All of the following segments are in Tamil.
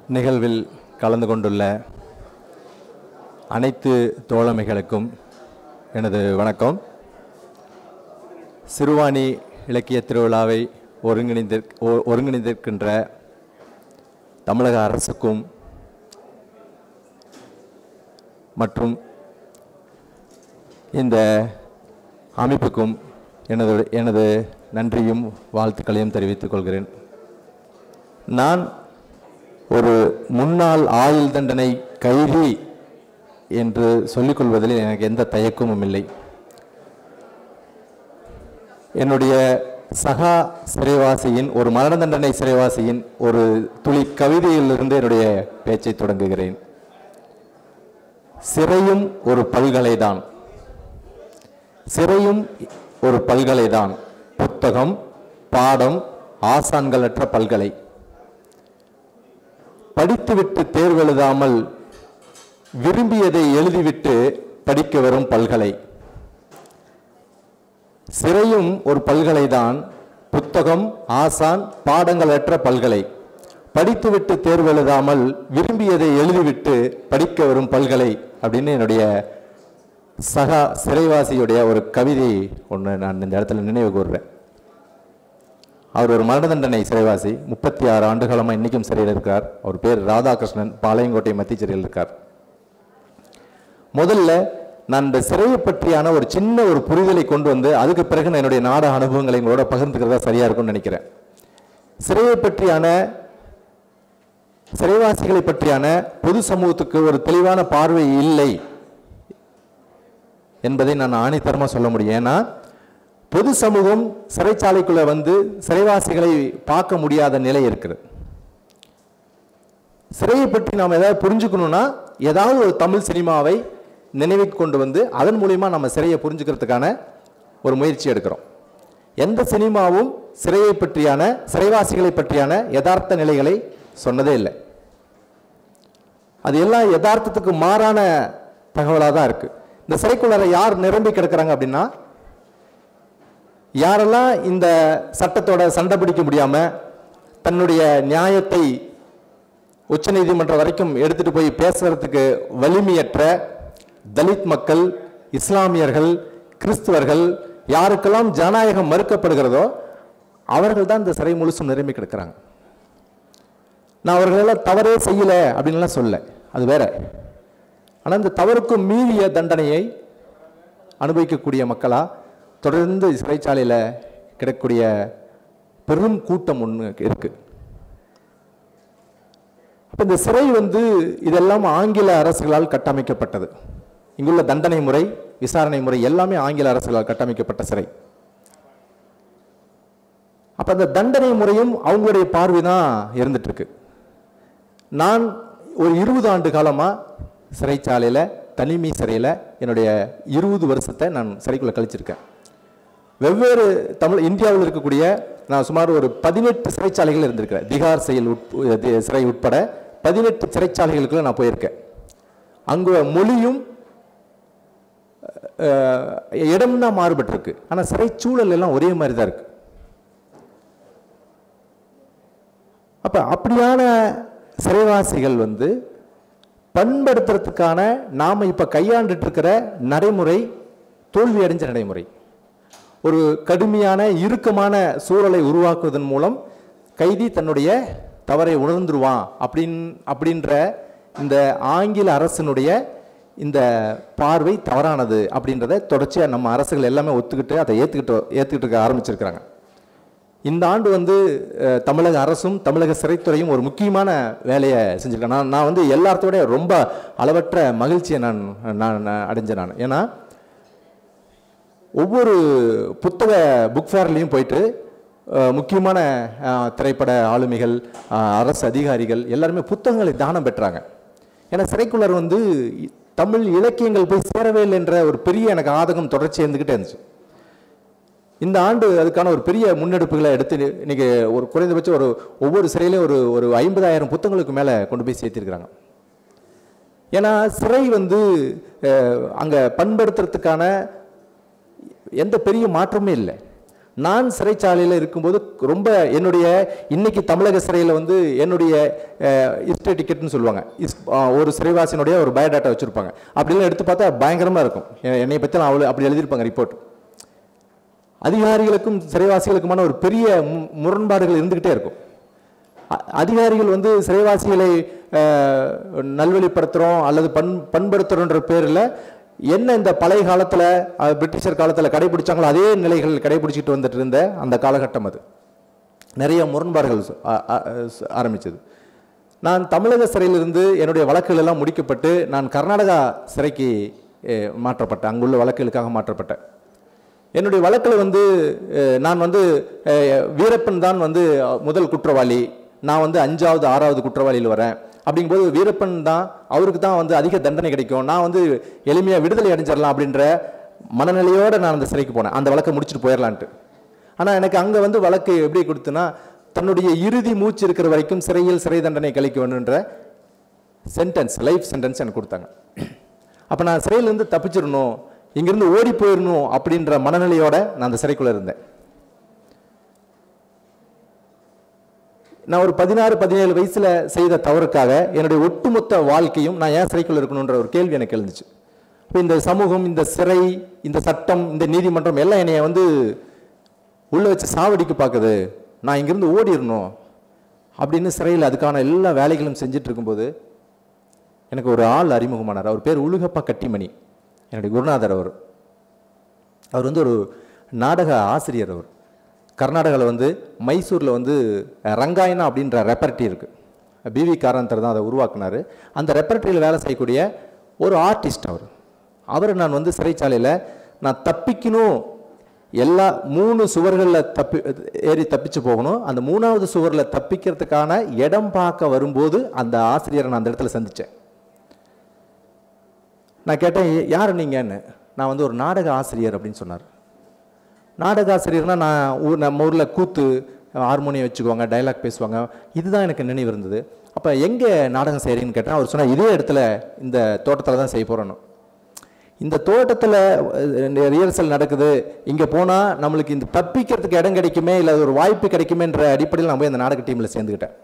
நிகழ்வில் கலந்து கொண்டுள்ள அனைத்து தோழமைகளுக்கும் எனது வணக்கம் சிறுவாணி இலக்கிய திருவிழாவை ஒருங்கிணைந்திருக் ஒ- ஒருங்கிணைந்திருக்கின்ற தமிழக அரசுக்கும் மற்றும் இந்த அமைப்புக்கும் எனது எனது நன்றியும் வாழ்த்துக்களையும் தெரிவித்துக் கொள்கிறேன் நான் ஒரு முன்னாள் ஆயுள் தண்டனை கைதி என்று சொல்லிக்கொள்வதில் எனக்கு எந்த தயக்கமும் இல்லை என்னுடைய சகா சிறைவாசியின் ஒரு மரண தண்டனை சிறைவாசியின் ஒரு துளி கவிதையிலிருந்து என்னுடைய பேச்சை தொடங்குகிறேன் சிறையும் ஒரு பல்கலைதான் சிறையும் ஒரு பல்கலைதான் புத்தகம் பாடம் ஆசான்களற்ற பல்கலை படித்துவிட்டு தேர்வெழுதாமல் விரும்பியதை எழுதிவிட்டு படிக்க வரும் பல்கலை சிறையும் ஒரு பல்கலைதான் புத்தகம் ஆசான் பாடங்களற்ற பல்கலை படித்துவிட்டு தேர்வெழுதாமல் விரும்பியதை எழுதிவிட்டு படிக்க வரும் பல்கலை அப்படின்னு என்னுடைய சகா சிறைவாசியுடைய ஒரு கவிதை ஒன்று நான் இந்த இடத்துல நினைவு கூறுறேன் அவர் ஒரு மரண தண்டனை சிறைவாசி முப்பத்தி ஆறு ஆண்டு காலமாக இன்றைக்கும் சிறையில் இருக்கார் அவர் பேர் ராதாகிருஷ்ணன் பாளையங்கோட்டை மத்திய சிறையில் இருக்கார் முதல்ல நான் இந்த சிறையை பற்றியான ஒரு சின்ன ஒரு புரிதலை கொண்டு வந்து அதுக்கு பிறகு நான் என்னுடைய நாடக அனுபவங்களை உங்களோட பகிர்ந்துக்கிறதா சரியா இருக்கும்னு நினைக்கிறேன் சிறையை பற்றியான சிறைவாசிகளை பற்றியான பொது சமூகத்துக்கு ஒரு தெளிவான பார்வை இல்லை என்பதை நான் ஆணித்தரமா சொல்ல முடியும் ஏன்னா பொது சமூகம் சிறைச்சாலைக்குள்ள வந்து சிறைவாசிகளை பார்க்க முடியாத நிலை இருக்கிறது சிறையை பற்றி நாம் ஏதாவது புரிஞ்சுக்கணும்னா ஏதாவது ஒரு தமிழ் சினிமாவை நினைவுக்கு கொண்டு வந்து அதன் மூலியமா நம்ம சிறையை புரிஞ்சுக்கிறதுக்கான ஒரு முயற்சி எடுக்கிறோம் எந்த சினிமாவும் சிறையை பற்றியான சிறைவாசிகளை பற்றியான யதார்த்த நிலைகளை சொன்னதே இல்லை அது எல்லாம் யதார்த்தத்துக்கு மாறான தகவலாக தான் இருக்கு இந்த சிறைக்குள்ளார யார் நிரம்பி கிடக்குறாங்க அப்படின்னா யாரெல்லாம் இந்த சட்டத்தோட சண்டை பிடிக்க முடியாம தன்னுடைய நியாயத்தை உச்சநீதிமன்றம் வரைக்கும் எடுத்துட்டு போய் பேசுறதுக்கு வலிமையற்ற தலித் மக்கள் இஸ்லாமியர்கள் கிறிஸ்துவர்கள் யாருக்கெல்லாம் ஜனநாயகம் மறுக்கப்படுகிறதோ அவர்கள் தான் இந்த சிறை முழுசும் நிரம்பி கிடக்கிறாங்க நான் அவர்களெல்லாம் தவறே செய்யல அப்படின்லாம் சொல்ல அது வேற ஆனால் இந்த தவறுக்கும் மீறிய தண்டனையை அனுபவிக்கக்கூடிய மக்களா தொடர்ந்து சிறைச்சாலையில் கிடக்கக்கூடிய பெரும் கூட்டம் ஒன்று இருக்கு அப்ப இந்த சிறை வந்து இதெல்லாம் ஆங்கில அரசுகளால் கட்டமைக்கப்பட்டது இங்குள்ள தண்டனை முறை விசாரணை முறை எல்லாமே ஆங்கில அரசுகளால் கட்டமைக்கப்பட்ட சிறை அப்ப அந்த தண்டனை முறையும் அவங்களுடைய பார்வை தான் இருந்துட்டு இருக்கு நான் ஒரு இருபது ஆண்டு காலமா சிறைச்சாலையில தனிமை சிறையில என்னுடைய இருபது வருஷத்தை நான் சிறைக்குள்ள கழிச்சிருக்கேன் வெவ்வேறு தமிழ் இந்தியாவில் இருக்கக்கூடிய நான் சுமார் ஒரு பதினெட்டு சிறைச்சாலைகள் இருந்திருக்கிறேன் திகார் செயல் உட்ப தி- சிறை உட்பட பதினெட்டு சிறைச்சாலைகளுக்குள்ள நான் போயிருக்கேன் அங்கு மொழியும் அஹ், இடம் தான் மாறுபட்டிருக்கு ஆனால் சிறைச்சூழல் எல்லாம் ஒரே மாதிரி தான் இருக்கு அப்ப அப்படியான சிறைவாசிகள் வந்து பண்படுத்துறதுக்கான நாம இப்ப கையாண்டுட்டு இருக்கிற நடைமுறை தோல்வி அடைஞ்ச நடைமுறை ஒரு கடுமையான இறுக்கமான சூழலை உருவாக்குவதன் மூலம் கைதி தன்னுடைய தவறை உணர்ந்துருவான் அப்படின் அப்படின்ற இந்த ஆங்கில அரசினுடைய இந்த பார்வை தவறானது அப்படின்றத தொடர்ச்சியாக நம்ம அரசுகள் எல்லாமே ஒத்துக்கிட்டு அதை ஏற்றுக்கிட்டு ஏற்றுக்கிட்டு இருக்க ஆரம்பிச்சிருக்கிறாங்க இந்த ஆண்டு வந்து அஹ், தமிழக அரசும் தமிழக சிறைத்துறையும் ஒரு முக்கியமான வேலையை செஞ்சிருக்கேன் நான் நான் வந்து எல்லாத்தோட ரொம்ப அளவற்ற மகிழ்ச்சியை நான் நான் நான் அடைஞ்சேன் நான் ஏன்னா ஒவ்வொரு புத்தக புக் ஃபேர்லேயும் போயிட்டு அஹ், முக்கியமான அஹ், திரைப்பட ஆளுமைகள் அஹ், அரசு அதிகாரிகள் எல்லாருமே புத்தகங்களை தானம் பெற்றாங்க ஏன்னா சிறைக்குள்ளர் வந்து இ- தமிழ் இலக்கியங்கள் போய் சேரவே இல்லை என்ற ஒரு பெரிய எனக்கு ஆதகம் தொடர்ச்சி இருந்துக்கிட்டே இருந்துச்சு இந்த ஆண்டு அதுக்கான ஒரு பெரிய முன்னெடுப்புகளை எடுத்து இன்னைக்கு ஒரு குறைந்தபட்சம் ஒரு ஒவ்வொரு சிறையிலையும் ஒரு ஒரு ஐம்பதாயிரம் புத்தகங்களுக்கு மேலே கொண்டு போய் சேர்த்திருக்கிறாங்க ஏன்னா சிறை வந்து அஹ், அங்க பண்படுத்துறதுக்கான எந்த பெரிய மாற்றமே இல்லை நான் சிறைச்சாலையில் இருக்கும்போது ரொம்ப என்னுடைய இன்னைக்கு தமிழக சிறையில் வந்து என்னுடைய ஹிஸ்டரி டிக்கெட்னு சொல்லுவாங்க இஸ் அஹ், ஒரு சிறைவாசியினுடைய ஒரு பயோடாட்டா வச்சுருப்பாங்க அப்படிலாம் எடுத்து பார்த்தா பயங்கரமாக இருக்கும் எ- என்னை பற்றி அவ்வளோ அப்படி எழுதியிருப்பாங்க ரிப்போர்ட் அதிகாரிகளுக்கும் சிறைவாசிகளுக்குமான ஒரு பெரிய மு- முரண்பாடுகள் இருந்துக்கிட்டே இருக்கும் அ- அதிகாரிகள் வந்து சிறைவாசிகளை அஹ், நல்வழிப்படுத்துகிறோம் அல்லது பண் பண்படுத்துகிறோன்ற பேரில் என்ன இந்த பழைய காலத்தில் பிரிட்டிஷர் காலத்தில் கடைபிடிச்சாங்களோ அதே நிலைகள் கடைபிடிச்சிட்டு வந்துட்டு இருந்த அந்த காலகட்டம் அது நிறைய முரண்பாடுகள் சு- ஆ- ஆ- சு- ஆரம்பிச்சது நான் தமிழக சிறையிலிருந்து என்னுடைய வழக்குகள் எல்லாம் முடிக்கப்பட்டு நான் கர்நாடகா சிறைக்கு அஹ், மாற்றப்பட்டேன் அங்குள்ள வழக்குகளுக்காக மாற்றப்பட்டேன் என்னுடைய வழக்கில் வந்து அஹ், நான் வந்து அஹ், வீரப்பன் தான் வந்து அஹ், முதல் குற்றவாளி நான் வந்து அஞ்சாவது ஆறாவது குற்றவாளியில் வரேன் அப்படிங்கும்போது வீரப்பன் தான் அவருக்கு தான் வந்து அதிக தண்டனை கிடைக்கும் நான் வந்து எளிமையாக விடுதலை அடைஞ்சிடலாம் அப்படின்ற மனநிலையோடு நான் அந்த சிறைக்கு போனேன் அந்த வழக்கை முடிச்சுட்டு போயிடலான்ட்டு ஆனால் எனக்கு அங்கே வந்து வழக்கு எப்படி கொடுத்துன்னா தன்னுடைய இறுதி மூச்சு இருக்கிற வரைக்கும் சிறையில் சிறை தண்டனை கழிக்க வேணுன்ற சென்டென்ஸ் லைஃப் சென்டென்ஸ் எனக்கு கொடுத்தாங்க அப்போ நான் சிறையிலேருந்து தப்பிச்சிடணும் இங்கிருந்து ஓடி போயிடணும் அப்படின்ற மனநிலையோட நான் அந்த சிறைக்குள்ளே இருந்தேன் நான் ஒரு பதினாறு பதினேழு வயசுல செய்த தவறுக்காக என்னுடைய ஒட்டுமொத்த வாழ்க்கையும் நான் ஏன் சிறைக்குள்ள இருக்கணுன்ற ஒரு கேள்வி எனக்கு எழுந்துச்சு இப்போ இந்த சமூகம் இந்த சிறை இந்த சட்டம் இந்த நீதிமன்றம் எல்லாம் என்னைய வந்து உள்ள வச்சு சாவடிக்க பார்க்குது நான் இங்கிருந்து ஓடிடணும் அப்படின்னு சிறையில் அதுக்கான எல்லா வேலைகளும் செஞ்சுட்டு இருக்கும்போது எனக்கு ஒரு ஆள் அறிமுகமானார் அவர் பேர் உலுகப்பா கட்டிமணி என்னுடைய குருநாதர் அவர் அவர் வந்து ஒரு நாடக ஆசிரியர் அவர் கர்நாடகாவில் வந்து மைசூரில் வந்து அஹ், ரங்காயனா அப்படின்ற ரெப்பர்ட்டி இருக்குது பிவி காரந்தர் தான் அதை உருவாக்குனார் அந்த ரெப்பர்ட்டரியில் வேலை செய்யக்கூடிய ஒரு ஆர்டிஸ்ட் அவர் அவரை நான் வந்து சிறைச்சாலையில் நான் தப்பிக்கணும் எல்லா மூணு சுவர்களில் தப்பி ஏறி தப்பிச்சு போகணும் அந்த மூணாவது சுவரில் தப்பிக்கிறதுக்கான இடம் பார்க்க வரும்போது அந்த ஆசிரியரை நான் அந்த இடத்துல சந்தித்தேன் நான் கேட்டேன் "ஏ- யார் நீங்கன்னு நான் வந்து ஒரு நாடக ஆசிரியர் அப்படின்னு சொன்னார் நாடக ஆசிரியர்னா நான் ஊர் நம்ம ஊரில் கூத்து ஹார்மோனியம் வச்சுக்குவாங்க டைலாக் பேசுவாங்க இதுதான் எனக்கு நினைவு இருந்தது அப்போ எங்கே நாடகம் செய்கிறீங்கன்னு கேட்டேன் அவர் சொன்னார் இதே இடத்துல இந்த தோட்டத்தில் தான் செய்ய போகிறோன்னு இந்த தோட்டத்தில் ரிஹர்சல் நடக்குது இங்கே போனால் நம்மளுக்கு இந்த தப்பிக்கிறதுக்கு இடம் கிடைக்குமே இல்லை ஒரு வாய்ப்பு கிடைக்குமேன்ற அடிப்படையில் நான் போய் அந்த நாடக டீமில் சேர்ந்துக்கிட்டேன்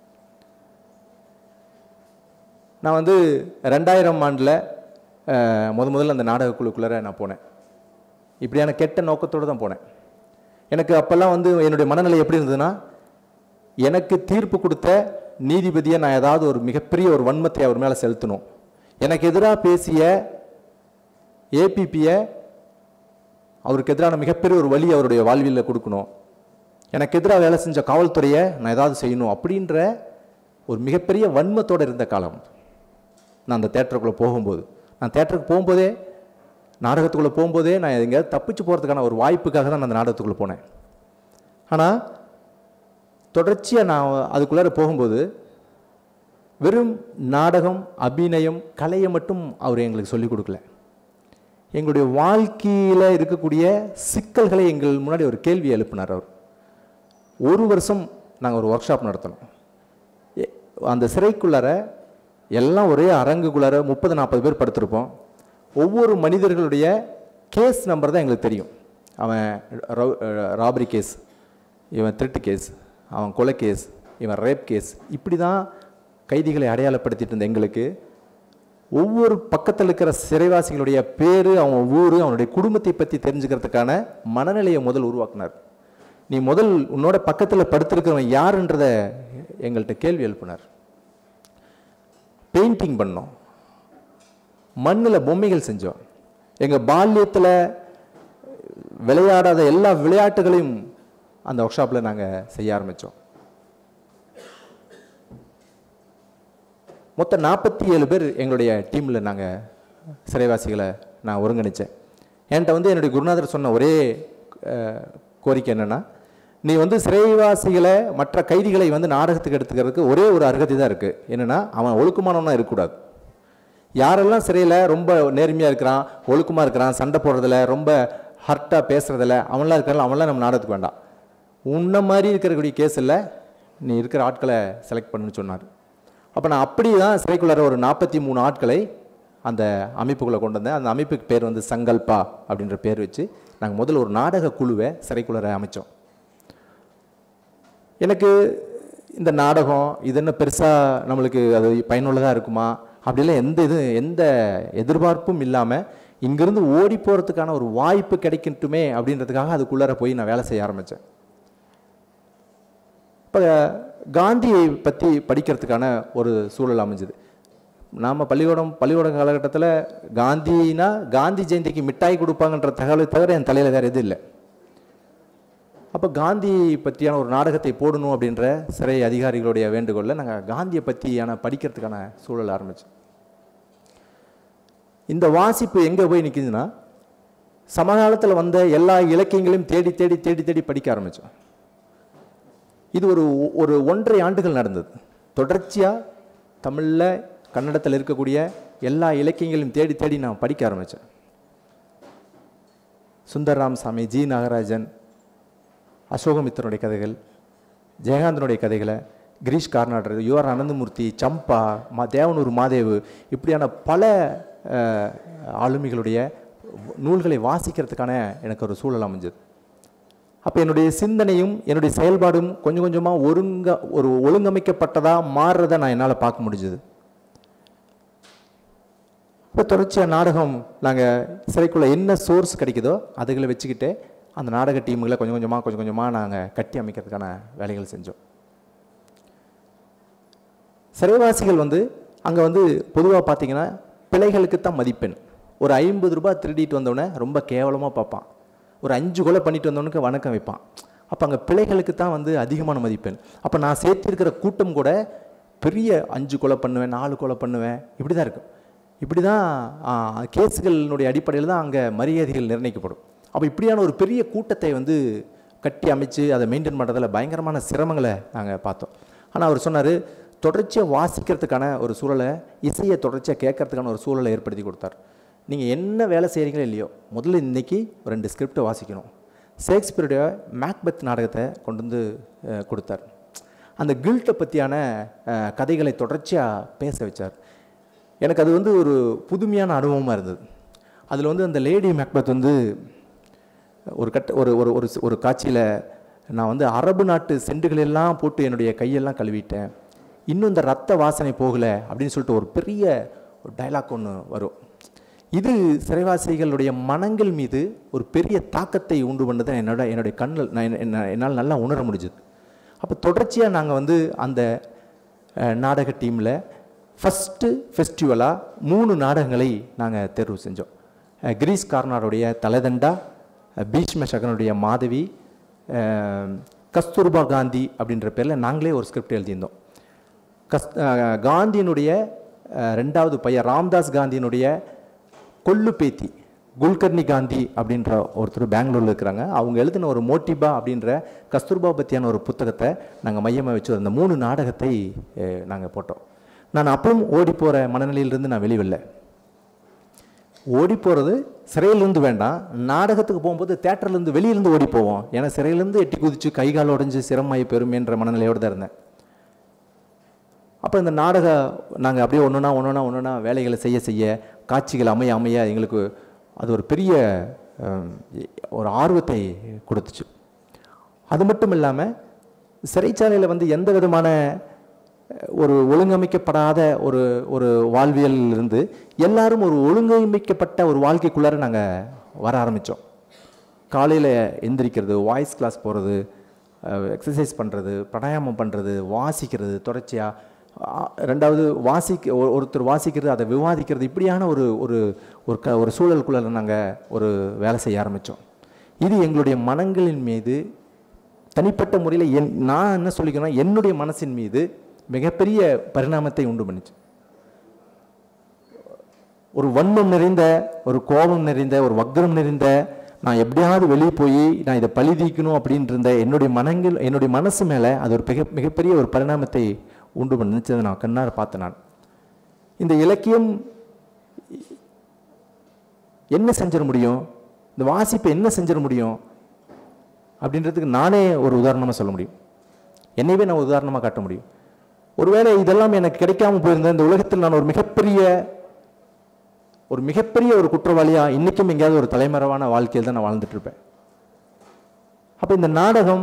நான் வந்து ரெண்டாயிரம் ஆண்டில் முத முதல்ல அந்த நாடக குழுக்குள்ளார நான் போனேன் இப்படியான கெட்ட நோக்கத்தோடு தான் போனேன் எனக்கு அப்போல்லாம் வந்து என்னுடைய மனநிலை எப்படி இருந்ததுன்னா எனக்கு தீர்ப்பு கொடுத்த நீதிபதியை நான் ஏதாவது ஒரு மிகப்பெரிய ஒரு வன்மத்தை அவர் மேலே செலுத்தணும் எனக்கு எதிராக பேசிய ஏபிபியை அவருக்கு எதிரான மிகப்பெரிய ஒரு வழி அவருடைய வாழ்வியலில் கொடுக்கணும் எனக்கு எதிராக வேலை செஞ்ச காவல்துறையை நான் ஏதாவது செய்யணும் அப்படின்ற ஒரு மிகப்பெரிய வன்மத்தோடு இருந்த காலம் நான் அந்த தேட்டருக்குள்ளே போகும்போது நான் தேட்டருக்கு போகும்போதே நாடகத்துக்குள்ளே போகும்போதே நான் எங்கேயாவது தப்பிச்சு போகிறதுக்கான ஒரு வாய்ப்புக்காக தான் நான் அந்த நாடகத்துக்குள்ளே போனேன் ஆனால் தொடர்ச்சியாக நான் அதுக்குள்ளார போகும்போது வெறும் நாடகம் அபிநயம் கலையை மட்டும் அவர் எங்களுக்கு சொல்லிக் கொடுக்கல எங்களுடைய வாழ்க்கையில் இருக்கக்கூடிய சிக்கல்களை எங்கள் முன்னாடி ஒரு கேள்வி எழுப்பினார் அவர் ஒரு வருஷம் நாங்கள் ஒரு ஒர்க் ஷாப் நடத்தினோம் எ- அந்த சிறைக்குள்ளார எல்லாம் ஒரே அரங்குக்குள்ளார முப்பது நாற்பது பேர் படுத்திருப்போம் ஒவ்வொரு மனிதர்களுடைய கேஸ் நம்பர் தான் எங்களுக்கு தெரியும் அவன் ராபரி கேஸ் இவன் திருட்டு கேஸ் அவன் கொலை கேஸ் இவன் ரேப் கேஸ் இப்படி தான் கைதிகளை அடையாளப்படுத்திட்டு இருந்த எங்களுக்கு ஒவ்வொரு பக்கத்தில் இருக்கிற சிறைவாசிகளுடைய பேர் அவன் ஊர் அவனுடைய குடும்பத்தை பற்றி தெரிஞ்சுக்கிறதுக்கான மனநிலையை முதல் உருவாக்குனார் நீ முதல் உன்னோட பக்கத்தில் படுத்திருக்கிறவன் யாருன்றத எங்கள்கிட்ட கேள்வி எழுப்பினார் பெயிண்டிங் பண்ணோம் மண்ணில் பொம்மைகள் செஞ்சோம் எங்கள் பால்யத்தில் விளையாடாத எல்லா விளையாட்டுகளையும் அந்த ஒர்க் ஷாப்பில் நாங்கள் செய்ய ஆரம்பித்தோம் மொத்தம் நாற்பத்தி ஏழு பேர் எங்களுடைய டீமில் நாங்கள் சிறைவாசிகளை நான் ஒருங்கிணைச்சேன் என்கிட்ட வந்து என்னுடைய குருநாதர் சொன்ன ஒரே அஹ், கோரிக்கை என்னென்னா நீ வந்து சிறைவாசிகளை மற்ற கைதிகளை வந்து நாடகத்துக்கு எடுத்துக்கிறதுக்கு ஒரே ஒரு அருகதை தான் இருக்குது என்னென்னா அவன் ஒழுக்கமானவனா இருக்கக்கூடாது யாரெல்லாம் சிறையில் ரொம்ப நேர்மையாக இருக்கிறான் ஒழுக்கமாக இருக்கிறான் சண்டை போடுறதில்ல ரொம்ப ஹர்ட்டாக பேசுகிறதில்ல அவன்லாம் இருக்கிறான் அவன்லாம் நம்ம நாடகத்துக்கு வேண்டாம் உன்ன மாதிரி இருக்கக்கூடிய கேஸில் நீ இருக்கிற ஆட்களை செலக்ட் பண்ணுன்னு சொன்னார் அப்போ நான் அப்படி தான் சிறைக்குள்ளார ஒரு நாற்பத்தி மூணு ஆட்களை அந்த அமைப்புக்குள்ளே கொண்டு வந்தேன் அந்த அமைப்புக்கு பேர் வந்து சங்கல்பா அப்படின்ற பேர் வச்சு நாங்கள் முதல்ல ஒரு நாடக குழுவை சிறைக்குள்ளர அமைச்சோம் எனக்கு இந்த நாடகம் இது என்ன பெருசாக நம்மளுக்கு அது பயனுள்ளதாக இருக்குமா அப்படிலாம் எந்த இது எந்த எதிர்பார்ப்பும் இல்லாமல் இங்கிருந்து ஓடி போகிறதுக்கான ஒரு வாய்ப்பு கிடைக்கட்டுமே அப்படின்றதுக்காக அதுக்குள்ளார போய் நான் வேலை செய்ய ஆரம்பித்தேன் இப்போ காந்தியை பற்றி படிக்கிறதுக்கான ஒரு சூழல் அமைஞ்சுது நாம் பள்ளிக்கூடம் பள்ளிக்கூடம் காலகட்டத்தில் காந்தினா காந்தி ஜெயந்திக்கு மிட்டாய் கொடுப்பாங்கன்ற தகவலை தவிர என் தலையில் வேறு எதுவும் இல்லை அப்போ காந்தி பற்றியான ஒரு நாடகத்தை போடணும் அப்படின்ற சிறை அதிகாரிகளுடைய வேண்டுகோளில் நாங்கள் காந்தியை பற்றியான படிக்கிறதுக்கான சூழல் ஆரம்பித்தோம் இந்த வாசிப்பு எங்கே போய் நிற்கிதுன்னா சமகாலத்தில் வந்த எல்லா இலக்கியங்களையும் தேடி தேடி தேடி தேடி படிக்க ஆரம்பித்தோம் இது ஒரு ஒரு ஒன்றரை ஆண்டுகள் நடந்தது தொடர்ச்சியாக தமிழில் கன்னடத்தில் இருக்கக்கூடிய எல்லா இலக்கியங்களையும் தேடி தேடி நான் படிக்க ஆரம்பித்தேன் சுந்தர் ராமசாமி ஜி நாகராஜன் அசோகமித்தனுடைய கதைகள் ஜெயகாந்தனுடைய கதைகளை கிரீஷ் கார்னாடர் யுவர் அனந்தமூர்த்தி சம்பா மா தேவனூர் மாதேவு இப்படியான பல அஹ், ஆளுமைகளுடைய நூல்களை வாசிக்கிறதுக்கான எனக்கு ஒரு சூழல் அமைஞ்சது அப்போ என்னுடைய சிந்தனையும் என்னுடைய செயல்பாடும் கொஞ்சம் கொஞ்சமாக ஒருங்க ஒரு ஒழுங்கமைக்கப்பட்டதாக மாறுறதை நான் என்னால் பார்க்க முடிஞ்சது இப்போ தொடர்ச்சியாக நாடகம் நாங்கள் சிறைக்குள்ளே என்ன சோர்ஸ் கிடைக்குதோ அதுகளை வச்சுக்கிட்டு அந்த நாடக டீமுகளை கொஞ்சம் கொஞ்சமாக கொஞ்சம் கொஞ்சமாக நாங்கள் கட்டி அமைக்கிறதுக்கான வேலைகள் செஞ்சோம் சிறைவாசிகள் வந்து அங்கே வந்து பொதுவாக பார்த்தீங்கன்னா பிழைகளுக்கு தான் மதிப்பெண் ஒரு ஐம்பது ரூபாய் திருடிட்டு வந்தவொடனே ரொம்ப கேவலமாக பார்ப்பான் ஒரு அஞ்சு கொலை பண்ணிட்டு வந்தவனுக்கு வணக்கம் வைப்பான் அப்போ அங்கே பிழைகளுக்கு தான் வந்து அதிகமான மதிப்பெண் அப்போ நான் சேர்த்திருக்கிற கூட்டம் கூட பெரிய அஞ்சு கொலை பண்ணுவேன் நாலு கொலை பண்ணுவேன் இப்படி தான் இருக்கும் இப்படி தான் கேஸுகளினுடைய அடிப்படையில் தான் அங்கே மரியாதைகள் நிர்ணயிக்கப்படும் அப்போ இப்படியான ஒரு பெரிய கூட்டத்தை வந்து கட்டி அமைச்சு அதை மெயின்டைன் பண்ணுறதுல பயங்கரமான சிரமங்களை நாங்கள் பார்த்தோம் ஆனால் அவர் சொன்னார் தொடர்ச்சியாக வாசிக்கிறதுக்கான ஒரு சூழலை இசையை தொடர்ச்சியாக கேட்கறதுக்கான ஒரு சூழலை ஏற்படுத்தி கொடுத்தார் நீங்கள் என்ன வேலை செய்கிறீங்களோ இல்லையோ முதல்ல இன்னைக்கு ரெண்டு ஸ்கிரிப்டை வாசிக்கணும் ஷேக்ஸ்பியருடைய மேக்பெத் நாடகத்தை கொண்டு வந்து அஹ், கொடுத்தார் அந்த கில்ட்டை பற்றியான அஹ், கதைகளை தொடர்ச்சியாக பேச வச்சார் எனக்கு அது வந்து ஒரு புதுமையான அனுபவமாக இருந்தது அதில் வந்து அந்த லேடி மேக்பெத் வந்து ஒரு கட்ட ஒரு ஒரு ஒரு ஒரு காட்சியில் நான் வந்து அரபு நாட்டு செண்டுகளெல்லாம் போட்டு என்னுடைய கையெல்லாம் கழுவிட்டேன் இன்னும் இந்த ரத்த வாசனை போகலை அப்படின்னு சொல்லிட்டு ஒரு பெரிய ஒரு டைலாக் ஒன்று வரும் இது சிறைவாசிகளுடைய மனங்கள் மீது ஒரு பெரிய தாக்கத்தை உண்டு பண்ணதை என்னோட என்னுடைய கண்ணில் நான் என்ன- என்ன- என்னால் நல்லா உணர முடிஞ்சுது அப்போ தொடர்ச்சியாக நாங்கள் வந்து அந்த அஹ், நாடக டீமில் ஃபஸ்ட்டு ஃபெஸ்டிவலாக மூணு நாடகங்களை நாங்கள் தேர்வு செஞ்சோம் அஹ், கிரீஸ் கார்னாருடைய தலைதண்டா அஹ், பீஷ்ம சகனுடைய மாதவி அஹ், கஸ்தூர்பா காந்தி அப்படின்ற பேரில் நாங்களே ஒரு ஸ்கிரிப்ட் எழுதியிருந்தோம் கஸ் அஹ், காந்தியினுடைய அஹ், ரெண்டாவது பையன் ராம்தாஸ் காந்தியினுடைய கொள்ளு பேத்தி குல்கர்னி காந்தி அப்படின்ற ஒருத்தர் பெங்களூரில் இருக்கிறாங்க அவங்க எழுதின ஒரு மோட்டிபா அப்படின்ற கஸ்தூர்பா பற்றியான ஒரு புத்தகத்தை நாங்கள் மையமாக வச்சு அந்த மூணு நாடகத்தை நாங்கள் போட்டோம் நான் அப்பவும் ஓடி போகிற மனநிலையிலிருந்து நான் வெளிவரல ஓடி போகிறது சிறையிலேருந்து வேண்டாம் நாடகத்துக்கு போகும்போது தேட்டர்லேருந்து வெளியிலேருந்து ஓடி போவோம் ஏன்னா சிறையிலேருந்து எட்டி குதிச்சு கை கால் உடஞ்சி சிரமாயி பெருமைன்ற மனநிலையோடு தான் இருந்தேன் அப்போ இந்த நாடக நாங்கள் அப்படியே ஒன்றுனா ஒன்றுனா ஒன்றுனா வேலைகளை செய்ய செய்ய காட்சிகள் அமைய அமைய எங்களுக்கு அது ஒரு பெரிய ஹம், ஒரு ஆர்வத்தை கொடுத்துச்சு அது மட்டும் இல்லாமல் சிறைச்சாலையில் வந்து எந்த விதமான அஹ், ஒரு ஒழுங்கமைக்கப்படாத ஒரு ஒரு வாழ்வியல் இருந்து எல்லாரும் ஒரு ஒழுங்கமைக்கப்பட்ட ஒரு வாழ்க்கைக்குள்ளார நாங்கள் வர ஆரம்பித்தோம் காலையில் எந்திரிக்கிறது வாய்ஸ் கிளாஸ் போகிறது எக்ஸசைஸ் பண்ணுறது பிராணாயாமம் பண்ணுறது வாசிக்கிறது தொடர்ச்சியாக ரெண்டாவது வாசிக்க ஒரு- ஒருத்தர் வாசிக்கிறது அதை விவாதிக்கிறது இப்படியான ஒரு ஒரு ஒரு க ஒரு சூழலுக்குள்ள நாங்கள் ஒரு வேலை செய்ய ஆரம்பித்தோம் இது எங்களுடைய மனங்களின் மீது தனிப்பட்ட முறையில் என் நான் என்ன சொல்லிக்கிறேன்னா என்னுடைய மனசின் மீது மிகப்பெரிய பரிணாமத்தை உண்டு பண்ணுச்சு ஒரு வன்மம் நிறைந்த ஒரு கோபம் நிறைந்த ஒரு வக்ரம் நிறைந்த நான் எப்படியாவது வெளியே போய் நான் இதை பழி தீக்கணும் அப்படின்ட்டு இருந்த என்னுடைய மனங்கள் என்னுடைய மனசு மேலே அது ஒரு மிக மிகப்பெரிய ஒரு பரிணாமத்தை உண்டு பண்ணுச்சு அதை நான் கண்ணார பார்த்தேன் நான் இந்த இலக்கியம் என்ன செஞ்சிட முடியும் இந்த வாசிப்பை என்ன செஞ்சிட முடியும் அப்படின்றதுக்கு நானே ஒரு உதாரணமாக சொல்ல முடியும் என்னையவே நான் உதாரணமாக காட்ட முடியும் ஒருவேளை இதெல்லாம் எனக்கு கிடைக்காம போயிருந்தா இந்த உலகத்தில் நான் ஒரு மிகப்பெரிய ஒரு மிகப்பெரிய ஒரு குற்றவாளியாக இன்றைக்கும் எங்கேயாவது ஒரு தலைமறைவான வாழ்க்கையில் தான் நான் வாழ்ந்துட்டு இருப்பேன் அப்போ இந்த நாடகம்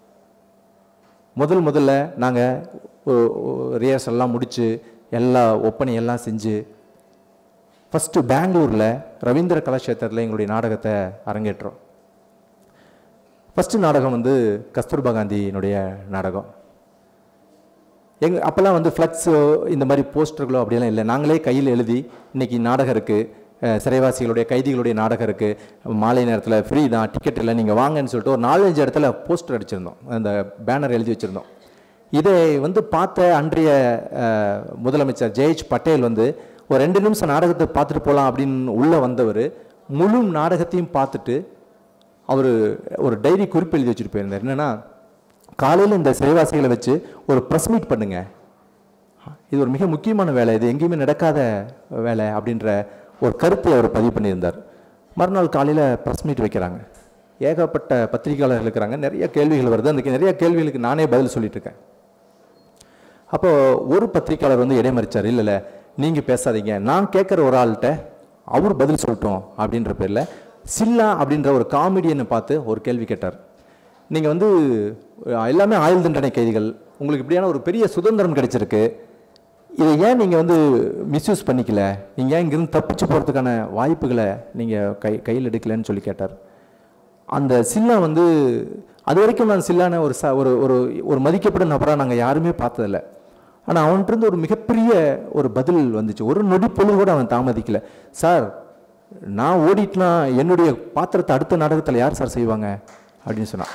முதல் முதல்ல நாங்கள் ரிஹர்சல் எல்லாம் முடித்து எல்லா ஒப்பனை எல்லாம் செஞ்சு ஃபஸ்ட்டு பெங்களூரில் ரவீந்திர கலாட்சேத்திரத்தில் எங்களுடைய நாடகத்தை அரங்கேற்றோம் ஃபஸ்ட்டு நாடகம் வந்து கஸ்தூர்பா காந்தியினுடைய நாடகம் எங்க அப்போல்லாம் வந்து ஃப்ளக்ஸோ இந்த மாதிரி போஸ்டர்களோ அப்படியெல்லாம் இல்லை நாங்களே கையில் எழுதி இன்னைக்கு நாடகம் இருக்குது சிறைவாசிகளுடைய கைதிகளுடைய நாடகம் இருக்குது மாலை நேரத்தில் ஃப்ரீ தான் டிக்கெட் இல்லை நீங்கள் வாங்கன்னு சொல்லிட்டு ஒரு நாலஞ்சு இடத்துல போஸ்டர் அடிச்சிருந்தோம் அந்த பேனர் எழுதி வச்சுருந்தோம் இதை வந்து பார்த்த அன்றைய அஹ், முதலமைச்சர் ஜெயேஷ் பட்டேல் வந்து ஒரு ரெண்டு நிமிஷம் நாடகத்தை பார்த்துட்டு போகலாம் அப்படின்னு உள்ளே வந்தவர் முழு நாடகத்தையும் பார்த்துட்டு அவர் ஒரு டைரி குறிப்பு எழுதி வச்சுட்டு போயிருந்தார் என்னன்னா காலையில் இந்த சிறைவாசிகளை வச்சு ஒரு ப்ரெஸ் மீட் பண்ணுங்க இது ஒரு மிக முக்கியமான வேலை இது எங்கேயுமே நடக்காத வேலை அப்படின்ற ஒரு கருத்தை அவர் பதிவு பண்ணியிருந்தார் மறுநாள் காலையில் ப்ரெஸ் மீட் வைக்கிறாங்க ஏகப்பட்ட பத்திரிகையாளர்கள் இருக்கிறாங்க நிறைய கேள்விகள் வருது அந்த நிறைய கேள்விகளுக்கு நானே பதில் சொல்லிட்டு இருக்கேன் அப்போ ஒரு பத்திரிக்கையாளர் வந்து இடைமறிச்சார் இல்லை இல்லை நீங்கள் பேசாதீங்க நான் கேட்குற ஒரு ஆள்கிட்ட அவர் பதில் சொல்லட்டும் அப்படின்ற பேரில் சில்லா அப்படின்ற ஒரு காமெடியனை பார்த்து ஒரு கேள்வி கேட்டார் நீங்கள் வந்து அஹ், எல்லாமே ஆயுள் தண்டனை கைதிகள் உங்களுக்கு இப்படியான ஒரு பெரிய சுதந்திரம் கிடைச்சிருக்கு இதை ஏன் நீங்கள் வந்து மிஸ்யூஸ் பண்ணிக்கல நீங்கள் ஏன் இங்கிருந்து தப்பிச்சு போகிறதுக்கான வாய்ப்புகளை நீங்கள் கை கையில் எடுக்கலன்னு சொல்லி கேட்டார் அந்த சில்லா வந்து அது வரைக்கும் நான் சில்லான ஒரு ச ஒரு ஒரு ஒரு மதிக்கப்படும் நபராக நாங்கள் யாருமே பார்த்ததில்ல ஆனால் அவன்கிட்ட ஒரு மிகப்பெரிய ஒரு பதில் வந்துச்சு ஒரு நொடி பொழுது கூட அவன் தாமதிக்கல சார் நான் ஓடிட்டுனா என்னுடைய பாத்திரத்தை அடுத்த நாடகத்தில் யார் சார் செய்வாங்க அப்படின்னு சொன்னான்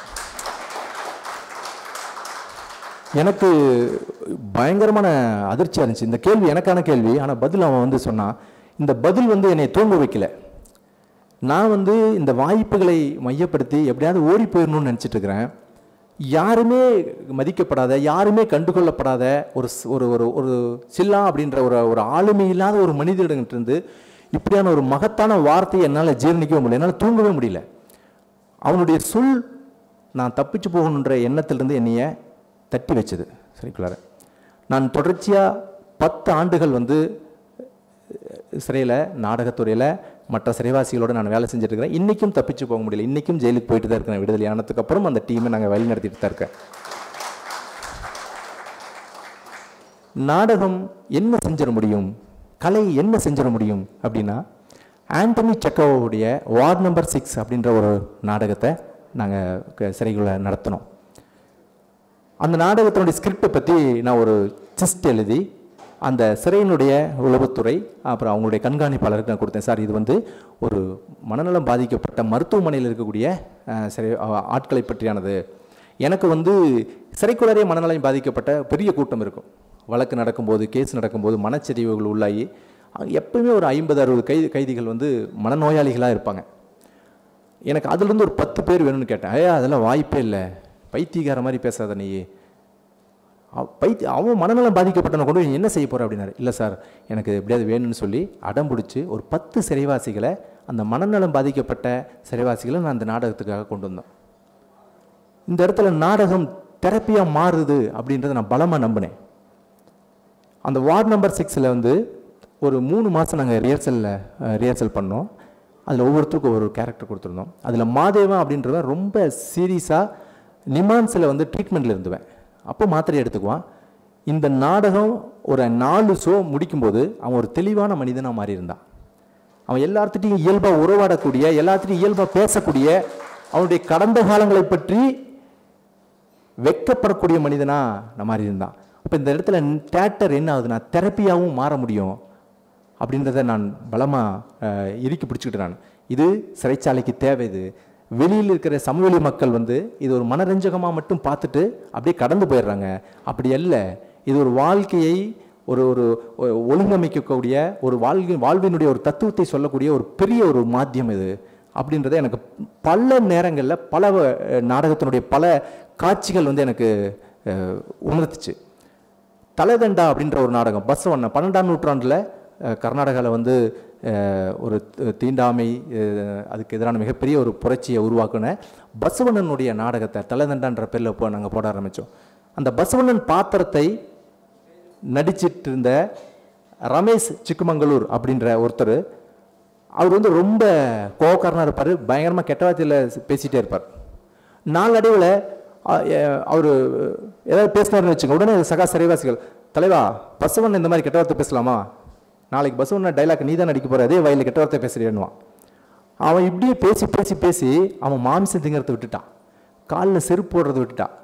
எனக்கு பயங்கரமான அதிர்ச்சியாக இருந்துச்சு இந்த கேள்வி எனக்கான கேள்வி ஆனால் பதில் அவன் வந்து சொன்னான் இந்த பதில் வந்து என்னை தூங்க வைக்கல நான் வந்து இந்த வாய்ப்புகளை மையப்படுத்தி எப்படியாவது ஓடி போயிடணும்னு நினச்சிட்டு இருக்கிறேன் யாருமே மதிக்கப்படாத யாருமே கண்டுகொள்ளப்படாத ஒரு ஸ்- ஒரு ஒரு ஒரு சில்லா அப்படின்ற ஒரு ஒரு ஆளுமை இல்லாத ஒரு மனிதர்கிட்ட இருந்து இப்படியான ஒரு மகத்தான வார்த்தையை என்னால் ஜீரணிக்கவே முடியல என்னால் தூங்கவே முடியல அவனுடைய சொல் நான் தப்பிச்சு போகணுன்ற எண்ணத்திலிருந்து என்னைய தட்டி வச்சது சரிக்குள்ளார நான் தொடர்ச்சியாக பத்து ஆண்டுகள் வந்து சிறையில் நாடகத்துறையில் மற்ற சிறைவாசிகளோட நான் வேலை செஞ்சுட்டு இருக்கிறேன் இன்றைக்கும் தப்பிச்சு போக முடியல இன்றைக்கும் ஜெயிலுக்கு போயிட்டு தான் இருக்கிறேன் விடுதலை ஆனதுக்கு அப்புறம் அந்த டீமை நாங்கள் வழி நடத்திட்டு தான் இருக்கேன் நாடகம் என்ன செஞ்சிட முடியும் கலை என்ன செஞ்சிட முடியும் அப்படின்னா ஆண்டனி செக்கோவுடைய வார்ட் நம்பர் சிக்ஸ் அப்படின்ற ஒரு நாடகத்தை நாங்கள் சிறைக்குள்ள நடத்தினோம் அந்த நாடகத்தினுடைய ஸ்கிரிப்டை பற்றி நான் ஒரு சிஸ்ட் எழுதி அந்த சிறையினுடைய உளவுத்துறை அப்புறம் அவங்களுடைய கண்காணிப்பாளருக்கு நான் கொடுத்தேன் சார் இது வந்து ஒரு மனநலம் பாதிக்கப்பட்ட மருத்துவமனையில் இருக்கக்கூடிய அஹ், சிறை அஹ், ஆட்களை பற்றியானது எனக்கு வந்து சிறைக்குள்ளரே மனநலம் பாதிக்கப்பட்ட பெரிய கூட்டம் இருக்கும் வழக்கு நடக்கும்போது கேஸ் நடக்கும்போது மனச்சரிவுகள் உள்ளாகி அங்க எப்பவுமே ஒரு ஐம்பது அறுபது கைதி கைதிகள் வந்து மனநோயாளிகளாக இருப்பாங்க எனக்கு அதுலேருந்து ஒரு பத்து பேர் வேணும்னு கேட்டேன் ஏ அதெல்லாம் வாய்ப்பே இல்லை பைத்தியக்கார மாதிரி பேசாத நீ அவ- பைத்தி அவன் மனநலம் பாதிக்கப்பட்டவனை கொண்டு போய் நீ என்ன செய்ய போற அப்படின்னாரு இல்லை சார் எனக்கு எப்படியாவது வேணும்னு சொல்லி அடம் பிடிச்சி ஒரு பத்து சிறைவாசிகளை அந்த மனநலம் பாதிக்கப்பட்ட சிறைவாசிகளை நான் அந்த நாடகத்துக்காக கொண்டு வந்தோம் இந்த இடத்துல நாடகம் தெரப்பியாக மாறுது அப்படின்றத நான் பலமாக நம்பினேன் அந்த வார்டு நம்பர் சிக்ஸில் வந்து ஒரு மூணு மாதம் நாங்கள் ரிஹர்சலில் ரிஹர்சல் பண்ணோம் அதில் ஒவ்வொருத்தருக்கும் ஒரு கேரக்டர் கொடுத்துருந்தோம் அதில் மாதேவன் அப்படின்றவன் ரொம்ப சீரியஸாக நிமான்ஸில் வந்து ட்ரீட்மெண்ட்டில் இருந்துவேன் அப்போ மாத்திரை எடுத்துக்குவான் இந்த நாடகம் ஒரு நாலு ஷோ முடிக்கும்போது அவன் ஒரு தெளிவான மனிதனாக மாறி இருந்தான் அவன் எல்லாத்துட்டையும் இயல்பாக உறவாடக்கூடிய எல்லாத்துட்டையும் இயல்பாக பேசக்கூடிய அவனுடைய கடந்த காலங்களை பற்றி வெட்கப்படக்கூடிய மனிதனா நான் மாறி இருந்தான் அப்போ இந்த இடத்துல தேட்டர் என்ன ஆகுதுன்னா தெரப்பியாகவும் மாற முடியும் அப்படின்றத நான் பலமாக இறுக்கி பிடிச்சிக்கிட்டு நான் இது சிறைச்சாலைக்கு தேவை இது வெளியில் இருக்கிற சமவெளி மக்கள் வந்து இது ஒரு மனரஞ்சகமாக மட்டும் பார்த்துட்டு அப்படியே கடந்து போயிடுறாங்க அப்படி அல்ல இது ஒரு வாழ்க்கையை ஒரு ஒரு ஒ- ஒழுங்கமைக்கக்கூடிய ஒரு வாழ்க்கை வாழ்வினுடைய ஒரு தத்துவத்தை சொல்லக்கூடிய ஒரு பெரிய ஒரு மாத்தியம் இது அப்படின்றத எனக்கு பல நேரங்களில் பல அஹ், நாடகத்தினுடைய பல காட்சிகள் வந்து எனக்கு அஹ், உணர்த்துச்சு தலைதண்டா அப்படின்ற ஒரு நாடகம் பஸ்வண்ணன் பன்னெண்டாம் நூற்றாண்டில் கர்நாடகாவில் வந்து அஹ், ஒரு தி- தீண்டாமை அஹ், அதுக்கு எதிரான மிகப்பெரிய ஒரு புரட்சியை உருவாக்குன பசவண்ணனுடைய நாடகத்தை தலைதண்டான்ற பேரில் இப்போ நாங்கள் போட ஆரம்பித்தோம் அந்த பசவண்ணன் பாத்திரத்தை நடிச்சிட்டு இருந்த ரமேஷ் சிக்குமங்களூர் அப்படின்ற ஒருத்தர் அவர் வந்து ரொம்ப கோவக்காரனாக இருப்பார் பயங்கரமாக கெட்ட வார்த்தையில் பேசிகிட்டே இருப்பார் நாளடைவில் அவர் ஏதாவது பேசினார்னு வச்சுங்க உடனே சகா சிறைவாசிகள் தலைவா பசவன் இந்த மாதிரி கெட்ட வார்த்தை பேசலாமா நாளைக்கு பசவன் டைலாக் நீ தான் நடிக்க போகிற அதே வயலில் கெட்ட வார்த்தை பேசுகிறேன்னுவான் அவன் இப்படியே பேசி பேசி பேசி அவன் மாமிசம் திங்கிறத விட்டுட்டான் காலில் செருப்பு போடுறத விட்டுட்டான்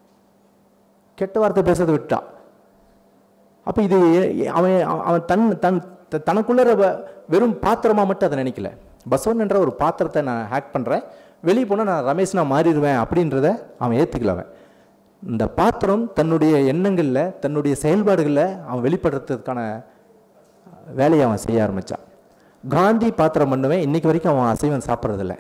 கெட்ட வார்த்தை பேசுறதை விட்டுட்டான் அப்போ இது எ- எ- அவன் அவன் அவன் தன் தன் த- தனக்குள்ள வ- வெறும் பாத்திரமா மட்டும் அதை நினைக்கல பசவன் என்ற ஒரு பாத்திரத்தை நான் ஹேக் பண்ணுறேன் வெளியே போனால் நான் ரமேஷ் நான் மாறிடுவேன் அப்படின்றத அவன் ஏற்றுக்கல அவன் இந்த பாத்திரம் தன்னுடைய எண்ணங்களில் தன்னுடைய செயல்பாடுகளில் அவன் வெளிப்படுத்துறதுக்கான வேலையை அவன் செய்ய ஆரம்பித்தான் காந்தி பாத்திரம் பண்ணுவேன் இன்னைக்கு வரைக்கும் அவன் அசைவம் சாப்பிட்றதில்ல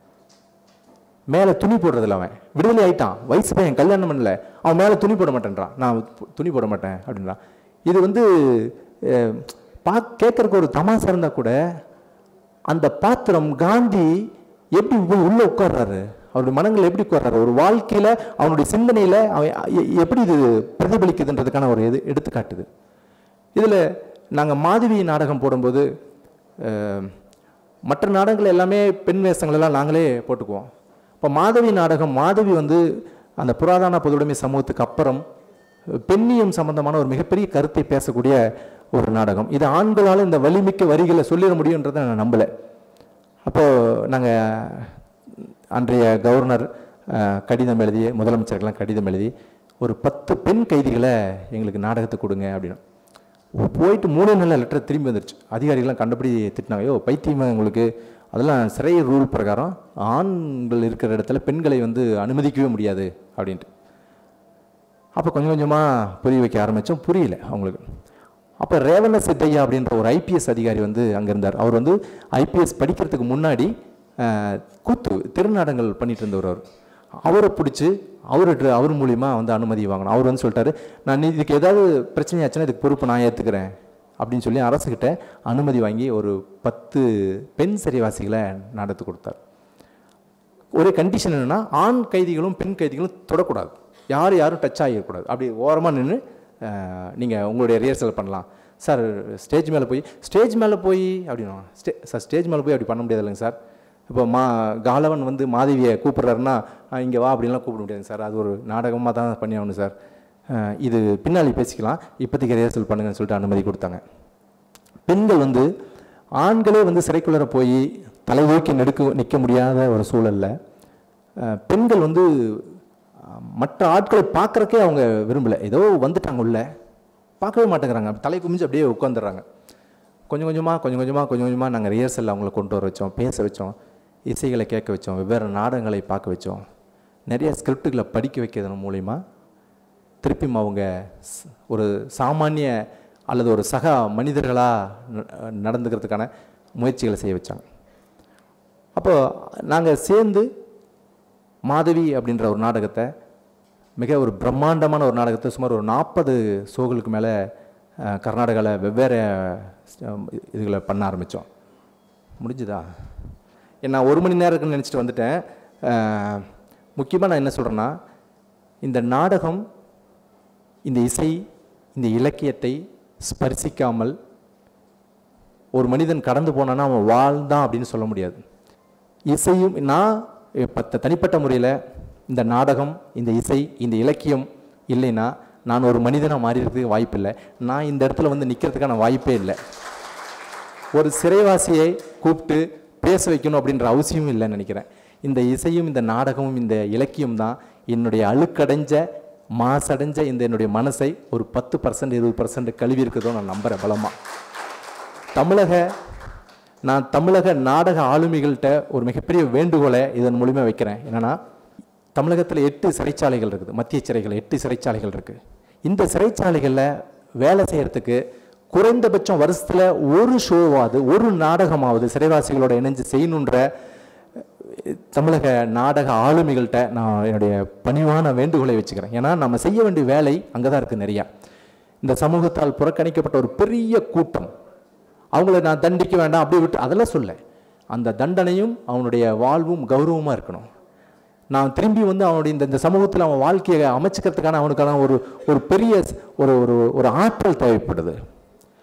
மேலே துணி போடுறதில்ல அவன் விடுதலை ஆயிட்டான் வயசு பையன் கல்யாணம் பண்ணல அவன் மேலே துணி போட மாட்டேன்றான் நான் து- துணி போட மாட்டேன் அப்படின்றான் இது வந்து அஹ், பா கேட்கறக்கு ஒரு தமாசா இருந்தால் கூட அந்த பாத்திரம் காந்தி எப்படி போய் உள்ளே உட்கார்றாரு அவருடைய மனங்கள் எப்படி உட்கார்றாரு ஒரு வாழ்க்கையில் அவனுடைய சிந்தனையில் அவன் எ- எப்படி இது பிரதிபலிக்குதுன்றதுக்கான ஒரு எது எடுத்துக்காட்டுது இதில் நாங்கள் மாதவி நாடகம் போடும்போது அஹ், மற்ற நாடகங்கள் எல்லாமே பெண் வேஷங்கள் எல்லாம் நாங்களே போட்டுக்குவோம் இப்போ மாதவி நாடகம் மாதவி வந்து அந்த புராதன பொதுவுடைமை சமூகத்துக்கு அப்புறம் பெண்ணியம் சம்பந்தமான ஒரு மிகப்பெரிய கருத்தை பேசக்கூடிய ஒரு நாடகம் இது ஆண்களால் இந்த வலிமிக்க வரிகளை சொல்லிட முடியுன்றதை நான் நம்பலை அப்போது நாங்கள் அன்றைய கவர்னர் அஹ், கடிதம் எழுதி முதலமைச்சருக்கெல்லாம் கடிதம் எழுதி ஒரு பத்து பெண் கைதிகளை எங்களுக்கு நாடகத்தை கொடுங்க அப்படின்னு போயிட்டு மூணு நல்ல லெட்டர் திரும்பி வந்துருச்சு அதிகாரிகள்லாம் கண்டபடி திட்டினாங்க யோ பைத்தியமா உங்களுக்கு அதெல்லாம் சிறை ரூல் பிரகாரம் ஆண்கள் இருக்கிற இடத்துல பெண்களை வந்து அனுமதிக்கவே முடியாது அப்படின்ட்டு அப்போ கொஞ்சம் கொஞ்சமாக புரிய வைக்க ஆரம்பித்தோம் புரியல அவங்களுக்கு அப்போ ரேவண்ண சித்தையா அப்படின்ற ஒரு ஐபிஎஸ் அதிகாரி வந்து அங்கே இருந்தார் அவர் வந்து ஐபிஎஸ் படிக்கிறதுக்கு முன்னாடி அஹ், கூத்து திருநாடங்கள் பண்ணிட்டு இருந்தவர் அவர் அவரை பிடிச்சி அவர்கிட்ட அவர் மூலியமா வந்து அனுமதி வாங்கணும் அவர் வந்து சொல்லிட்டாரு நான் இதுக்கு ஏதாவது பிரச்சனையாச்சுன்னா இதுக்கு பொறுப்பு நான் ஏற்றுக்கிறேன் அப்படின்னு சொல்லி அரசுக்கிட்ட அனுமதி வாங்கி ஒரு பத்து பெண் சிறைவாசிகளை நடத்து கொடுத்தார் ஒரே கண்டிஷன் என்னன்னா ஆண் கைதிகளும் பெண் கைதிகளும் தொடக்கூடாது யார் யாரும் டச் ஆகிடக்கூடாது அப்படி ஓரமாக நின்று நீங்கள் உங்களுடைய ரிஹர்சல் பண்ணலாம் சார் ஸ்டேஜ் மேலே போய் ஸ்டேஜ் மேலே போய் அப்படின்னா ஸ்டே சார் ஸ்டேஜ் மேலே போய் அப்படி பண்ண முடியாது இல்லைங்க சார் இப்போ மா காலவன் வந்து மாதவியை கூப்பிட்றாருன்னா இங்கே வா அப்படின்லாம் கூப்பிட முடியாதுங்க சார் அது ஒரு நாடகமாக தான் பண்ணி ஆகணும் சார் அஹ், இது பின்னாடி பேசிக்கலாம் இப்போதைக்கு ரிஹர்சல் பண்ணுங்கன்னு சொல்லிட்டு அனுமதி கொடுத்தாங்க பெண்கள் வந்து ஆண்களே வந்து சிறைக்குள்ளர போய் தலை தூக்கி நெடுக்க நிற்க முடியாத ஒரு சூழல்ல அஹ், பெண்கள் வந்து அஹ், மற்ற ஆட்களை பார்க்கறக்கே அவங்க விரும்பலை ஏதோ வந்துட்டாங்க உள்ள பார்க்கவே மாட்டேங்கிறாங்க தலை குமிஞ்சு அப்படியே உட்காந்துடுறாங்க கொஞ்சம் கொஞ்சமாக கொஞ்சம் கொஞ்சமாக கொஞ்சம் கொஞ்சமாக நாங்கள் ரிஹர்சலில் அவங்கள கொண்டு வர வச்சோம் பேச வச்சோம் இசைகளை கேட்க வச்சோம் வெவ்வேறு நாடகங்களை பார்க்க வச்சோம் நிறைய ஸ்கிரிப்டுகளை படிக்க வைக்கிறதன் மூலிமா திருப்பியும் அவங்க ஸ்- ஒரு சாமானிய அல்லது ஒரு சக மனிதர்களாக நடந்துக்கிறதுக்கான முயற்சிகளை செய்ய வச்சாங்க அப்போ நாங்கள் சேர்ந்து மாதவி அப்படின்ற ஒரு நாடகத்தை மிக ஒரு பிரம்மாண்டமான ஒரு நாடகத்தை சுமார் ஒரு நாற்பது ஷோகளுக்கு மேலே கர்நாடகாவில் வெவ்வேறு அஹ், இதுகளை பண்ண ஆரம்பித்தோம் முடிஞ்சுதா நான் ஒரு மணி நேரம் இருக்குன்னு நினச்சிட்டு வந்துட்டேன் முக்கியமாக நான் என்ன சொல்கிறேன்னா இந்த நாடகம் இந்த இசை இந்த இலக்கியத்தை ஸ்பர்சிக்காமல் ஒரு மனிதன் கடந்து போனான்னா அவன் வாழ்ந்தான் அப்படின்னு சொல்ல முடியாது இசையும் நான் இப்போ த- தனிப்பட்ட முறையில் இந்த நாடகம் இந்த இசை இந்த இலக்கியம் இல்லைன்னா நான் ஒரு மனிதனாக மாறிறதுக்கு வாய்ப்பில்லை நான் இந்த இடத்துல வந்து நிற்கிறதுக்கான வாய்ப்பே இல்லை ஒரு சிறைவாசியை கூப்பிட்டு பேச வைக்கணும் அப்படின்ற அவசியமும் இல்லைன்னு நினைக்கிறேன் இந்த இசையும் இந்த நாடகமும் இந்த இலக்கியம் தான் என்னுடைய அழுக்கடைஞ்ச மாசடைஞ்ச இந்த என்னுடைய மனசை ஒரு பத்து பர்சன்ட் இருபது பர்சன்ட் கழுவி இருக்குதோ நான் நம்புகிறேன் பலமாக தமிழக நான் தமிழக நாடக ஆளுமைகள்கிட்ட ஒரு மிகப்பெரிய வேண்டுகோளை இதன் மூலிமா வைக்கிறேன் என்னன்னா தமிழகத்தில் எட்டு சிறைச்சாலைகள் இருக்குது மத்திய சிறைகள் எட்டு சிறைச்சாலைகள் இருக்குது இந்த சிறைச்சாலைகளில் வேலை செய்கிறதுக்கு குறைந்தபட்சம் வருஷத்தில் ஒரு ஷோவாவது ஒரு நாடகமாவது சிறைவாசிகளோட இணைஞ்சு செய்யணுன்ற அஹ், தமிழக நாடக ஆளுமைகள்கிட்ட நான் என்னுடைய பணிவான வேண்டுகோளை வச்சுக்கிறேன் ஏன்னா நம்ம செய்ய வேண்டிய வேலை அங்கே தான் இருக்குது நிறையா இந்த சமூகத்தால் புறக்கணிக்கப்பட்ட ஒரு பெரிய கூட்டம் அவங்கள நான் தண்டிக்க வேண்டாம் அப்படியே விட்டு அதெல்லாம் சொல்ல அந்த தண்டனையும் அவனுடைய வாழ்வும் கௌரவமாக இருக்கணும் நான் திரும்பி வந்து அவனுடைய இந்த இந்த சமூகத்தில் அவன் வாழ்க்கையை அமைச்சுக்கிறதுக்கான அவனுக்கான ஒரு ஒரு பெரிய ஸ்- ஒரு ஒரு ஒரு ஆற்றல் தேவைப்படுது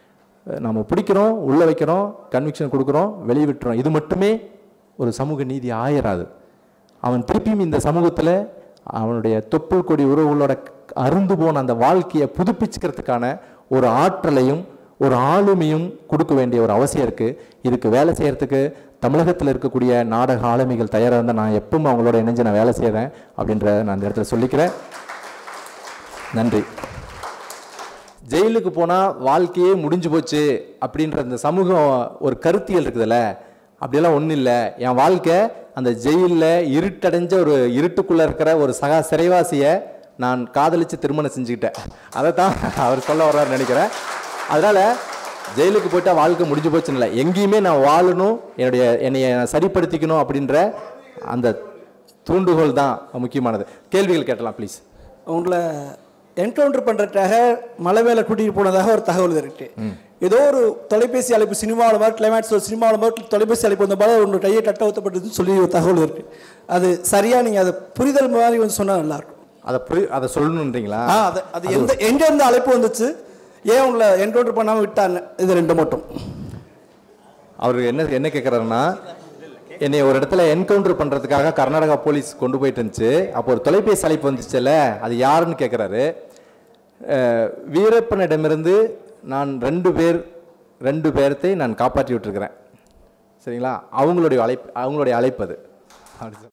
நம்ம பிடிக்கிறோம் உள்ளே வைக்கிறோம் கன்விக்ஷன் கொடுக்குறோம் வெளியே விட்டுறோம் இது மட்டுமே ஒரு சமூக நீதி ஆயிராது அவன் திருப்பியும் இந்த சமூகத்தில் அவனுடைய தொப்புள் கொடி உறவுகளோட அருந்து போன அந்த வாழ்க்கையை புதுப்பிச்சுக்கிறதுக்கான ஒரு ஆற்றலையும் ஒரு ஆளுமையும் கொடுக்க வேண்டிய ஒரு அவசியம் இருக்குது இதுக்கு வேலை செய்கிறதுக்கு தமிழகத்தில் இருக்கக்கூடிய நாடக ஆளுமைகள் தயாராக இருந்தால் நான் எப்பவும் அவங்களோட இணைஞ்சு நான் வேலை செய்கிறேன் அப்படின்ற நான் இந்த இடத்துல சொல்லிக்கிறேன் நன்றி ஜெயிலுக்கு போனால் வாழ்க்கையே முடிஞ்சு போச்சு அப்படின்ற இந்த சமூகம் ஒரு கருத்தியல் இருக்குதுல்ல அப்படியெல்லாம் ஒன்றும் இல்லை என் வாழ்க்கை அந்த ஜெயிலில் இருட்டடைஞ்ச ஒரு இருட்டுக்குள்ளே இருக்கிற ஒரு சகா சிறைவாசியை நான் காதலித்து திருமணம் செஞ்சுக்கிட்டேன் அதை தான் அவர் சொல்ல வர்றாருன்னு நினைக்கிறேன் அதனால் ஜெயிலுக்கு போயிட்டா வாழ்க்கை முடிஞ்சு போச்சுன்னு இல்லை எங்கேயுமே நான் வாழணும் என்னுடைய என்னைய நான் சரிப்படுத்திக்கணும் அப்படின்ற அந்த தூண்டுகோல் தான் முக்கியமானது கேள்விகள் கேட்டலாம் ப்ளீஸ் உங்களை என்கவுண்டர் பண்ணுறதுக்காக மலை மேலே கூட்டிகிட்டு போனதாக ஒரு தகவல் இருக்கு ஏதோ ஒரு தொலைபேசி அழைப்பு சினிமாவில் மாதிரி கிளைமேக்ஸில் சினிமாவில் மாதிரி தொலைபேசி அழைப்பு வந்த போல உங்கள் கையை கட்ட ஊற்றப்பட்டதுன்னு சொல்லி ஒரு தகவல் இருக்கு அது சரியாக நீங்கள் அதை புரிதல் மாதிரி வந்து சொன்னால் நல்லாயிருக்கும் அதை புரி அதை சொல்லணுன்றீங்களா ஆ அது அது எந்த எங்கே இருந்து அழைப்பு வந்துச்சு ஏன் உங்களை என்கவுண்டர் பண்ணாமல் விட்டாங்க இது ரெண்டு மட்டும் அவர் என்ன என்ன கேட்குறாருன்னா என்னை ஒரு இடத்துல என்கவுண்டர் பண்ணுறதுக்காக கர்நாடகா போலீஸ் கொண்டு போயிட்டு இருந்துச்சு அப்போ ஒரு தொலைபேசி அழைப்பு வந்துச்சுல்ல அது யாருன்னு கேட்குறாரு வீரப்பனிடமிருந்து நான் ரெண்டு பேர் ரெண்டு பேர்த்தை நான் காப்பாற்றி விட்டுருக்கிறேன் சரிங்களா அவங்களுடைய அழைப்பு அவங்களுடைய அழைப்பு அது அப்படி சொல்~